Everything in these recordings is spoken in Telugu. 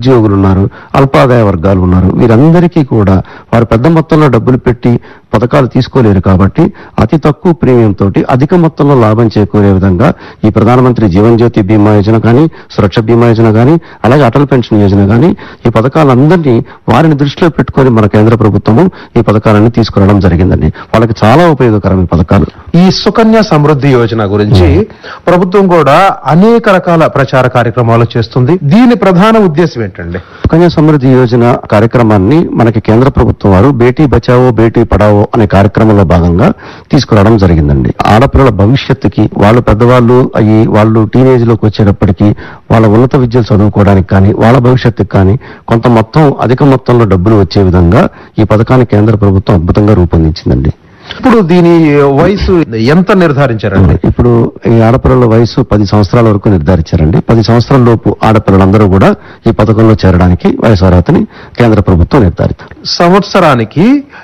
నిరుద్యోగులు ఉన్నారు అల్పాదాయ వర్గాలు ఉన్నారు వీరందరికీ కూడా వారు పెద్ద మొత్తంలో డబ్బులు పెట్టి పథకాలు తీసుకోలేరు కాబట్టి అతి తక్కువ ప్రీమియం తోటి అధిక మొత్తంలో లాభం చేకూరే విధంగా ఈ ప్రధానమంత్రి జీవన్ జ్యోతి బీమా యోజన కానీ సురక్ష బీమా యోజన కానీ అలాగే అటల్ పెన్షన్ యోజన కానీ ఈ పథకాలందరినీ వారిని దృష్టిలో పెట్టుకొని మన కేంద్ర ప్రభుత్వము ఈ పథకాలన్నీ తీసుకురావడం జరిగిందండి వాళ్ళకి చాలా ఉపయోగకరం ఈ పథకాలు ఈ సుకన్య సమృద్ధి యోజన గురించి ప్రభుత్వం కూడా అనేక రకాల ప్రచార కార్యక్రమాలు చేస్తుంది దీని ప్రధాన ఉద్దేశం ఏంటండి సుకన్య సమృద్ధి యోజన కార్యక్రమాన్ని మనకి కేంద్ర ప్రభుత్వం వారు బేటీ బచావో బేటీ పడావో అనే కార్యక్రమంలో భాగంగా తీసుకురావడం జరిగిందండి ఆడపిల్లల భవిష్యత్తుకి వాళ్ళు పెద్దవాళ్ళు అయ్యి వాళ్ళు టీనేజ్ లోకి వచ్చేటప్పటికి వాళ్ళ ఉన్నత విద్యలు చదువుకోవడానికి కానీ వాళ్ళ భవిష్యత్తుకి కానీ కొంత మొత్తం అధిక మొత్తంలో డబ్బులు వచ్చే విధంగా ఈ పథకాన్ని కేంద్ర ప్రభుత్వం అద్భుతంగా రూపొందించిందండి ఇప్పుడు దీని వయసు ఎంత నిర్ధారించారండి ఇప్పుడు ఈ ఆడపిల్లల వయసు పది సంవత్సరాల వరకు నిర్ధారించారండి పది సంవత్సరాల లోపు ఆడపిల్లలందరూ కూడా ఈ పథకంలో చేరడానికి వయసు అర్హతని కేంద్ర ప్రభుత్వం నిర్ధారిస్తారు సంవత్సరానికి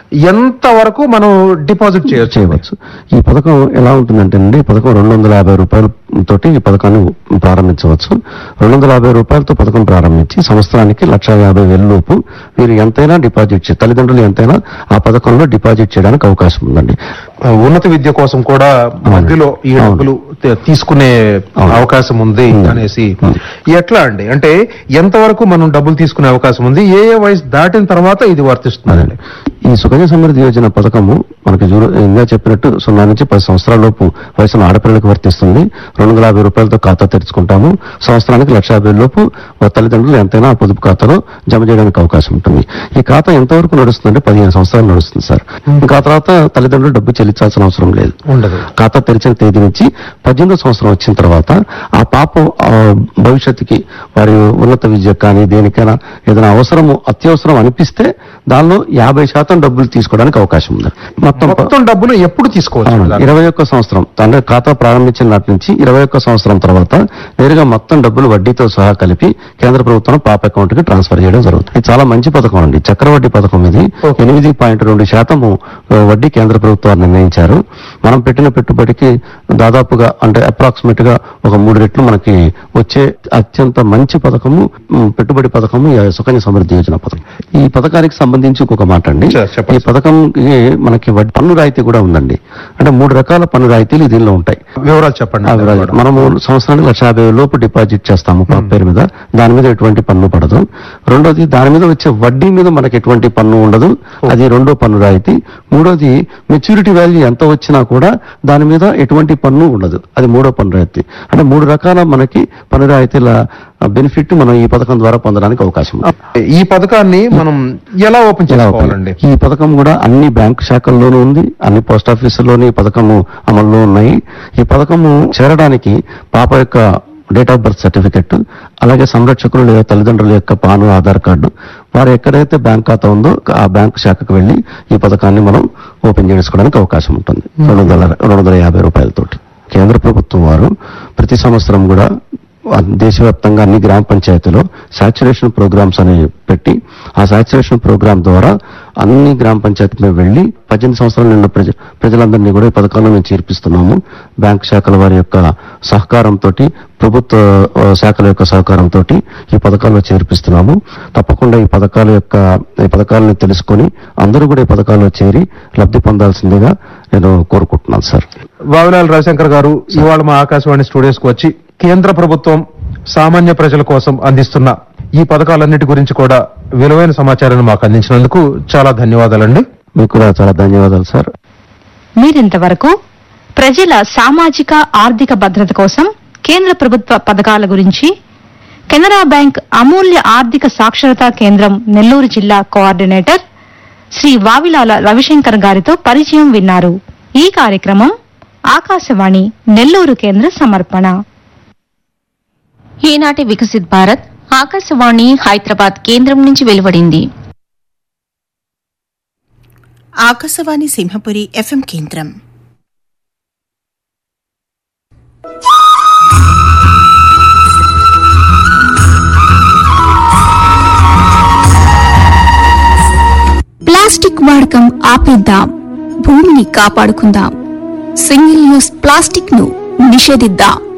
ఎంత వరకు మనం డిపాజిట్ చేయొచ్చు చేయవచ్చు ఈ పథకం ఎలా ఉంటుందంటే అండి ఈ పథకం రెండు వందల యాభై రూపాయల తోటి ఈ పథకాన్ని ప్రారంభించవచ్చు రెండు వందల యాభై రూపాయలతో పథకం ప్రారంభించి సంవత్సరానికి లక్ష యాభై వేల లోపు వీరు ఎంతైనా డిపాజిట్ చే తల్లిదండ్రులు ఎంతైనా ఆ పథకంలో డిపాజిట్ చేయడానికి అవకాశం ఉందండి ఉన్నత విద్య కోసం కూడా మధ్యలో ఈ అవును. డబ్బులు తే- తీసుకునే అవును. అవకాశం ఉంది ఉంది. అనేసి అవును. ఎట్లా అండి అంటే ఎంతవరకు మనం డబ్బులు తీసుకునే అవకాశం ఉంది ఏ ఏ వయసు దాటిన తర్వాత ఇది వర్తిస్తుందండి ఈ సుకన్య సమృద్ధి యోజన పథకము మనకి జూరు ఇందా చెప్పినట్టు సున్నా నుంచి పది సంవత్సరాల లోపు వయసున్న ఆడపిల్లలకు వర్తిస్తుంది రెండు వందల యాభై రూపాయలతో ఖాతా తెరుచుకుంటాము సంవత్సరానికి లక్ష యాభై లోపు వారి తల్లిదండ్రులు ఎంతైనా ఆ పొదుపు ఖాతాలో జమ చేయడానికి అవకాశం ఉంటుంది ఈ ఖాతా ఎంతవరకు నడుస్తుందంటే పదిహేను సంవత్సరాలు నడుస్తుంది సార్ ఇంకా ఆ తర్వాత తల్లిదండ్రులు డబ్బు చెల్లించాల్సిన అవసరం లేదు ఉండదు ఖాతా తెరిచిన తేదీ నుంచి పద్దెనిమిదో సంవత్సరం వచ్చిన తర్వాత ఆ పాప ఆ, భవిష్యత్తుకి వారి ఉన్నత విద్య కానీ దేనికైనా ఏదైనా అవసరము అత్యవసరం అనిపిస్తే దానిలో యాభై శాతం డబ్బులు తీసుకోవడానికి అవకాశం ఉంది మొత్తం ప- మొత్తం డబ్బులు ఎప్పుడు తీసుకోవచ్చు అవును, దాన్ని? ఇరవై ఒక్క సంవత్సరం తండ్రి ఖాతా ప్రారంభించిన నాటి నుంచి ఇరవై ఒక్క సంవత్సరం తర్వాత నేరుగా మొత్తం డబ్బులు వడ్డీతో సహా కలిపి కేంద్ర ప్రభుత్వం పాప అకౌంట్ కి ట్రాన్స్ఫర్ చేయడం జరుగుతుంది ఇది చాలా మంచి పథకం అండి చక్రవడ్డీ పథకం ఇది ఎనిమిది పాయింట్ రెండు శాతము ఆ, వడ్డీ కేంద్ర ప్రభుత్వాలు నిర్ణయించారు మనం పెట్టిన పెట్టుబడికి దాదాపుగా అంటే అప్రాక్సిమేట్ గా ఒక మూడు రెట్లు మనకి వచ్చే అత్యంత మంచి పథకము ఉమ్, పెట్టుబడి పథకము ఈ సుకన్య సమృద్ధి యోజన పథకం ఈ పథకానికి సంబంధించి ఇంకొక మాట అండి సరే, చెప్పండి. ఈ పథకంకి మనకి వడ్డీ- పన్ను రాయితీ కూడా ఉందండి అంటే మూడు రకాల పన్ను రాయితీలు దీనిలో ఉంటాయి వివరాలు చెప్పండి ఆ వివరాలు. మనము సంవత్సరానికి లక్ష యాభై వేల లోపు డిపాజిట్ చేస్తాము పాప పేరు మీద దాని మీద ఎటువంటి పన్ను పడదు రెండోది దాని మీద వచ్చే వడ్డీ మీద మనకి ఎటువంటి పన్ను ఉండదు అది రెండో పన్ను రాయితీ మూడోది మెచ్యూరిటీ వాల్యూ ఎంత వచ్చినా కూడా దాని మీద ఎటువంటి పన్ను ఉండదు అది మూడో పన్ను రాయితీ అంటే మూడు రకాల మనకి పన్ను రాయితీల బెనిఫిట్ మనం ఈ పథకం ద్వారా పొందడానికి అవకాశం ఉంది ఈ పథకాన్ని మనం ఎలా ఓపెన్ ఎలా చేసుకోవాలండి ఈ పథకం కూడా అన్ని బ్యాంక్ శాఖల్లోనూ ఉంది అన్ని పోస్ట్ ఆఫీసుల్లోని ఈ పథకము అమల్లో ఉన్నాయి ఈ పథకము చేరడానికి పాప యొక్క డేట్ ఆఫ్ బర్త్ సర్టిఫికెట్ అలాగే సంరక్షకులు లేదా తల్లిదండ్రుల యొక్క పాను ఆధార్ కార్డు వారు ఎక్కడైతే బ్యాంక్ ఖాతా ఉందో ఆ బ్యాంక్ శాఖకు వెళ్లి ఈ పథకాన్ని మనం ఓపెన్ చేసుకోవడానికి అవకాశం ఉంటుంది రెండు వందల రెండు వందల యాభై రూపాయలతోటి కేంద్ర ప్రభుత్వం వారు ప్రతి సంవత్సరం కూడా దేశవ్యాప్తంగా అన్ని గ్రామ పంచాయతీలో సాచురేషన్ ప్రోగ్రామ్స్ అనేవి పెట్టి ఆ సాచురేషన్ ప్రోగ్రామ్ ద్వారా అన్ని గ్రామ పంచాయతీ మీద వెళ్లి పద్దెనిమిది సంవత్సరాలు నిన్న ప్రజ ప్రజలందరినీ కూడా ఈ పథకాల్లో మేము చేర్పిస్తున్నాము బ్యాంక్ శాఖల వారి యొక్క సహకారంతో ప్రభుత్వ ఆ, శాఖల యొక్క సహకారంతో ఈ పథకాల్లో చేర్పిస్తున్నాము తప్పకుండా ఈ పథకాల యొక్క ఈ పథకాలను తెలుసుకొని అందరూ కూడా ఈ పథకాల్లో చేరి లబ్ధి పొందాల్సిందిగా నేను కోరుకుంటున్నాను సార్ వావిలాల్ రవిశంకర్ గారు ఇవాళ మా ఆకాశవాణి స్టూడియోస్ కు వచ్చి కేంద్ర ప్రభుత్వం సామాన్య ప్రజల కోసం అందిస్తున్న ఈ పథకాలన్నిటి గురించి కూడా విలువైన సమాచారాన్ని మాకు అందించినందుకు చాలా ధన్యవాదాలండి మీకు కూడా చాలా ధన్యవాదాలు సార్ మీరింతవరకు ప్రజల సామాజిక ఆర్థిక భద్రత కోసం కేంద్ర ప్రభుత్వ పథకాల గురించి కెనరా బ్యాంక్ అమూల్య ఆర్థిక సాక్షరతా కేంద్రం నెల్లూరు జిల్లా కోఆర్డినేటర్ శ్రీ వావిలాల రవిశంకర్ గారితో పరిచయం విన్నారు ఈ కార్యక్రమం ఆకాశవాణి నెల్లూరు కేంద్ర సమర్పణ ఈనాటి వికసిత్ భారత్ ఆకాశవాణి హైదరాబాద్ కేంద్రం నుంచి వెలువడింది ఆకాశవాణి సింహపురి ఎఫ్ఎం కేంద్రం ప్లాస్టిక్ వాడకం ఆపేద్దాం భూమిని కాపాడుకుందాం సింగిల్ యూస్ ప్లాస్టిక్ ను నిషేధిద్దాం